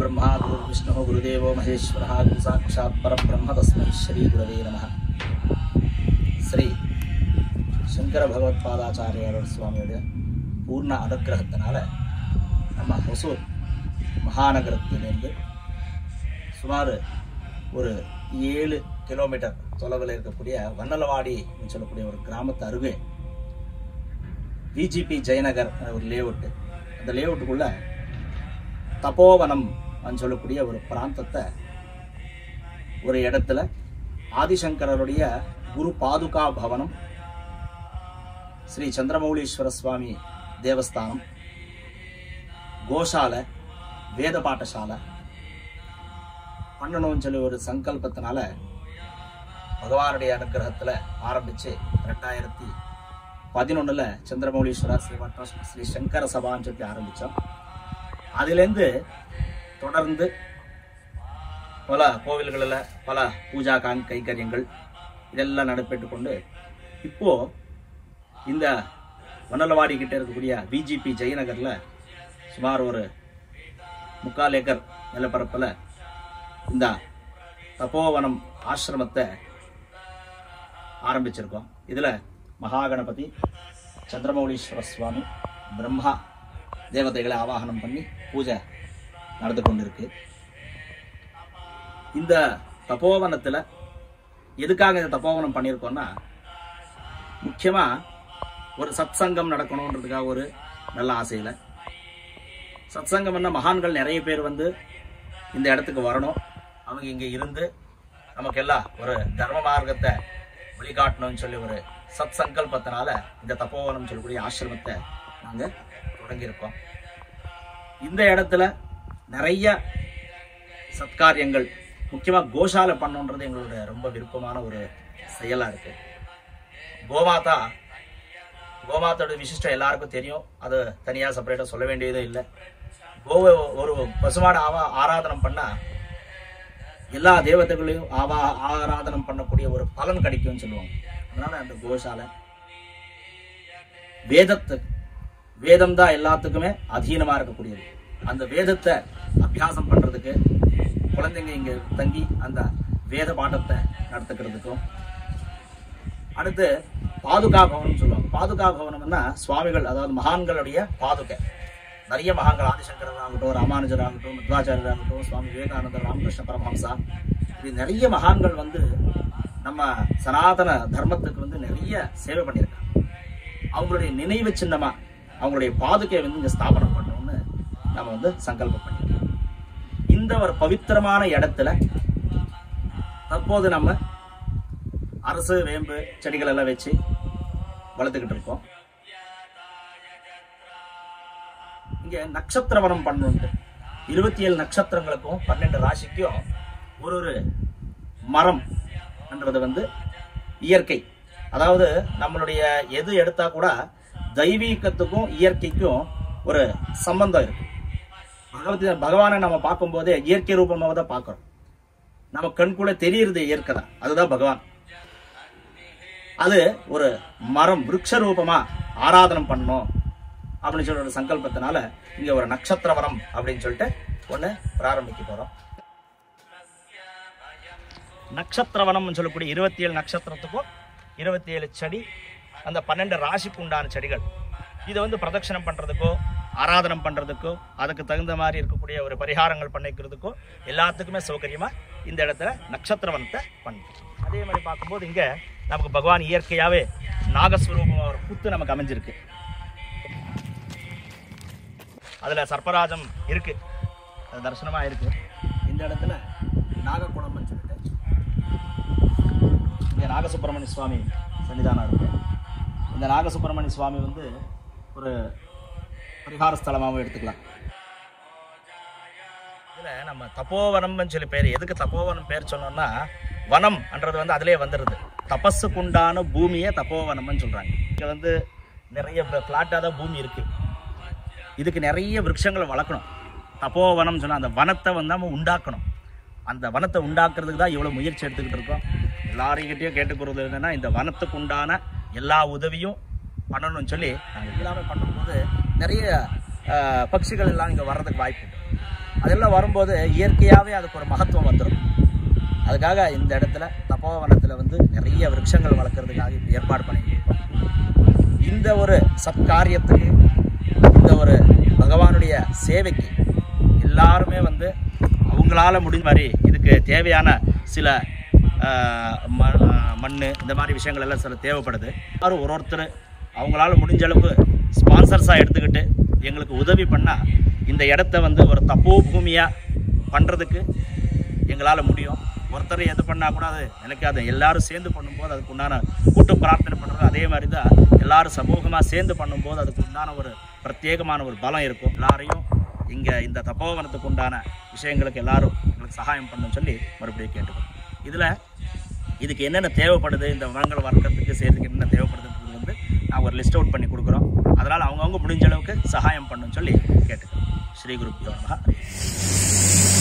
गुरुर्ब्रह्मा गुरुर्विष्णुः गुरुदेवो महेश्वरः गुरुसाक्षात् परब्रह्म तस्मै श्रीगुरवे நமः ஸ்ரீ சங்கர பகவத்பாதாச்சாரியாரோட சுவாமியோட பூர்ண அனுக்கிரகத்தினால நம்ம ஒசூர் மகாநகரத்திலிருந்து சுமார் ஒரு ஏழு கிலோமீட்டர் தொலைவில் இருக்கக்கூடிய வண்ணலவாடி சொல்லக்கூடிய ஒரு கிராமத்து அருகே விஜிபி ஜெயநகர் ஒரு லேஅவுட்டு அந்த லேஅவுட்டுக்குள்ள தபோவனம் சொல்லக்கூடிய ஒரு பிராந்தத்தை ஒரு இடத்துல ஆதிசங்கரருடைய குரு பாதுகா பவனம் ஸ்ரீ சந்திரமௌலீஸ்வர சுவாமி தேவஸ்தானம் கோஷாலை வேத பாட்டசாலை பண்ணணும்னு சொல்லி ஒரு சங்கல்பத்தினால பகவானுடைய அனுகிரகத்தில் ஆரம்பித்து ரெண்டாயிரத்தி பதினொன்றில் சந்திரமௌலீஸ்வரர் ஸ்ரீ வட்டம் ஸ்ரீ சங்கர சபான்னு சொல்லி ஆரம்பித்தோம் அதுலேருந்து தொடர்ந்து பல கோவில்களில் பல பூஜா காங் கைங்கரியங்கள் இதெல்லாம் நடைபெற்று கொண்டு இப்போ இந்த வண்ணலவாடி கிட்ட இருக்கக்கூடிய பிஜிபி ஜெயநகரில் சுமார் ஒரு முக்கால் ஏக்கர் நிலப்பரப்பில் இந்த தபோவனம் ஆசிரமத்தை ஆரம்பிச்சிருக்கோம் இதில் மகாகணபதி சந்திரமௌலீஸ்வர சுவாமி பிரம்மா தேவதைகளை ஆவாகனம் பண்ணி பூஜை நடந்து கொண்டிருக்கு இந்த தபோவனத்தில் எதுக்காக இந்த தபோவனம் பண்ணியிருக்கோம்னா முக்கியமாக ஒரு சத்சங்கம் நடக்கணுன்றதுக்காக ஒரு நல்ல ஆசையில் சத்சங்கம்னா மகான்கள் நிறைய பேர் வந்து இந்த இடத்துக்கு வரணும் அவங்க இங்கே இருந்து நமக்கெல்லாம் ஒரு தர்ம மார்க்கத்தை வழிகாட்டணும்னு சொல்லி ஒரு சத் சங்கல்பத்தினால இந்த தப்போவனம் சொல்லக்கூடிய ஆசிரமத்தை நாங்கள் தொடங்கியிருக்கோம் இந்த இடத்துல நிறைய சத்காரியங்கள் முக்கியமாக கோஷாலை பண்ணணுன்றது எங்களோட ரொம்ப விருப்பமான ஒரு செயலாக இருக்கு கோமாதா கோமாத்தோட விசிஷ்டம் எல்லாருக்கும் தெரியும் அது தனியாக செப்பரேட்டாக சொல்ல வேண்டியதே இல்லை கோவை ஒரு பசுமாடு ஆவா ஆராதனம் பண்ணால் எல்லா தேவதைகளையும் ஆவா ஆராதனம் பண்ணக்கூடிய ஒரு பலன் கிடைக்கும்னு சொல்லுவாங்க அதனால அந்த கோசாலை வேதத்தை வேதம் தான் எல்லாத்துக்குமே அதீனமா இருக்கக்கூடியது அந்த வேதத்தை அபியாசம் பண்றதுக்கு குழந்தைங்க இங்க தங்கி அந்த வேத பாட்டத்தை நடத்துக்கிறதுக்கும் அடுத்து பாதுகா பவனம் சொல்லுவாங்க பாதுகா பவனம்னா சுவாமிகள் அதாவது மகான்களுடைய பாதுகை நிறைய மகான்கள் ஆதிசங்கரர் ஆகட்டும் ராமானுஜர் ஆகட்டும் மத்வாச்சாரியர் ஆகட்டும் சுவாமி விவேகானந்தர் ராமகிருஷ்ண பரமஹம்சா இப்படி நிறைய மகான்கள் வந்து நம்ம சனாதன தர்மத்துக்கு வந்து நிறைய சேவை பண்ணியிருக்காங்க அவங்களுடைய நினைவு சின்னமா அவங்களுடைய பாதுகையை வந்து இங்க ஸ்தாபனம் பண்ணணும்னு நம்ம வந்து சங்கல்பம் பண்ணியிருக்கோம் இந்த ஒரு பவித்திரமான இடத்துல தற்போது நம்ம அரசு வேம்பு செடிகள் எல்லாம் வச்சு வளர்த்துக்கிட்டு இருக்கோம் இங்க நட்சத்திரவனம் பண்ணணுன்ட்டு இருபத்தி ஏழு நட்சத்திரங்களுக்கும் பன்னெண்டு ராசிக்கும் ஒரு ஒரு மரம் என்றது வந்து இயற்கை அதாவது நம்மளுடைய எது எடுத்தா கூட தெய்வீகத்துக்கும் இயற்கைக்கும் ஒரு சம்பந்தம் இருக்கு பகவதி பகவானை நம்ம பார்க்கும்போதே இயற்கை ரூபமாக தான் பார்க்குறோம் நம்ம கண் கூட தெரியுறது இயற்கை தான் அதுதான் பகவான் அது ஒரு மரம் விருட்ச ரூபமா ஆராதனம் பண்ணணும் அப்படின்னு சொல்ற ஒரு சங்கல்பத்தினால இங்க ஒரு நட்சத்திரவனம் அப்படின்னு சொல்லிட்டு ஒண்ணு பிராரம்பிக்க போறோம் நட்சத்திரவனம்னு சொல்லக்கூடிய இருபத்தி ஏழு நட்சத்திரத்துக்கும் இருபத்தி ஏழு செடி அந்த பன்னெண்டு ராசிக்கு உண்டான செடிகள் இதை வந்து பிரதட்சணம் பண்றதுக்கோ ஆராதனம் பண்றதுக்கோ அதுக்கு தகுந்த மாதிரி இருக்கக்கூடிய ஒரு பரிகாரங்கள் பண்ணிக்கிறதுக்கோ எல்லாத்துக்குமே சௌகரியமா இந்த இடத்துல நட்சத்திரவனத்தை பண்ணுறோம் அதே மாதிரி பார்க்கும்போது இங்க நமக்கு பகவான் இயற்கையாவே நாகஸ்வரூபம் ஒரு புத்து நமக்கு அமைஞ்சிருக்கு அதுல சர்ப்பராஜம் இருக்கு அது தரிசனமா இருக்கு இந்த இடத்துல நாகக்குளம்னு சொல்லிட்டு இங்க நாகசுப்பிரமணிய சுவாமி சன்னிதானம் இருக்கு இந்த நாகசுப்பிரமணிய சுவாமி வந்து ஒரு பரிகார ஸ்தலமாகவும் எடுத்துக்கலாம் இதுல நம்ம தப்போவனம்னு சொல்லி பேர் எதுக்கு தப்போவனம் பேர் சொன்னோம்னா வனம் என்றது வந்து அதிலே வந்துடுது தபஸுக்குண்டான பூமியே தப்போவனம்னு சொல்றாங்க இங்க வந்து நிறைய பிளாட்டாக தான் பூமி இருக்கு இதுக்கு நிறைய விருட்சங்களை வளர்க்கணும் தப்போவனம் சொன்னால் அந்த வனத்தை வந்து நம்ம உண்டாக்கணும் அந்த வனத்தை உண்டாக்குறதுக்கு தான் இவ்வளோ முயற்சி எடுத்துக்கிட்டு இருக்கோம் எல்லாரையும் கேட்டுக்கிறது என்னன்னா இந்த வனத்துக்கு உண்டான எல்லா உதவியும் பண்ணணும்னு சொல்லி நாங்கள் எல்லாமே பண்ணும்போது நிறைய ஆஹ், பட்சிகள் எல்லாம் இங்கே வர்றதுக்கு வாய்ப்பு உண்டு அதெல்லாம் வரும்போது இயற்கையாகவே அதுக்கு ஒரு மகத்துவம் வந்துடும் அதுக்காக இந்த இடத்துல தபோவனத்தில் வந்து நிறைய விருட்சங்கள் வளர்க்குறதுக்காக இப்ப ஏற்பாடு பண்ணியிருக்கோம் இந்த ஒரு சத்காரியத்துக்கு இந்த ஒரு பகவானுடைய சேவைக்கு எல்லாருமே வந்து அவங்களால முடிஞ்ச மாதிரி இதுக்கு தேவையான சில மண் இந்த மாதிரி விஷயங்கள் எல்லாம் சில தேவைப்படுது யாரும் ஒரு ஒருத்தர் அவங்களால முடிஞ்ச அளவுக்கு ஸ்பான்சர்ஸாக எடுத்துக்கிட்டு எங்களுக்கு உதவி பண்ணால் இந்த இடத்த வந்து ஒரு தப்போ பூமியாக பண்ணுறதுக்கு எங்களால் முடியும் ஒருத்தர் எது பண்ணால் கூட அது நினைக்காது எல்லாரும் சேர்ந்து பண்ணும்போது அதுக்கு உண்டான கூட்டு பிரார்த்தனை பண்ணுறது அதே மாதிரி தான் எல்லாரும் சமூகமாக சேர்ந்து பண்ணும்போது அதுக்கு உண்டான ஒரு பிரத்யேகமான ஒரு பலம் இருக்கும் எல்லாரையும் இங்கே இந்த தப்போவனத்துக்கு உண்டான விஷயங்களுக்கு எல்லாரும் எங்களுக்கு சகாயம் பண்ணணும்னு சொல்லி மறுபடியும் கேட்டுக்கோம் இதில் இதுக்கு என்னென்ன தேவைப்படுது இந்த மரங்கள் வளர்க்கறதுக்கு செய்யறதுக்கு என்னென்ன தேவைப்படுதுன்றது வந்து நான் ஒரு லிஸ்ட் அவுட் பண்ணி கொடுக்குறோம் அதனால் அவங்கவுங்க முடிஞ்ச அளவுக்கு சகாயம் பண்ணணும்னு சொல்லி கேட்டுக்கிறோம் ஸ்ரீ குரு நமஹ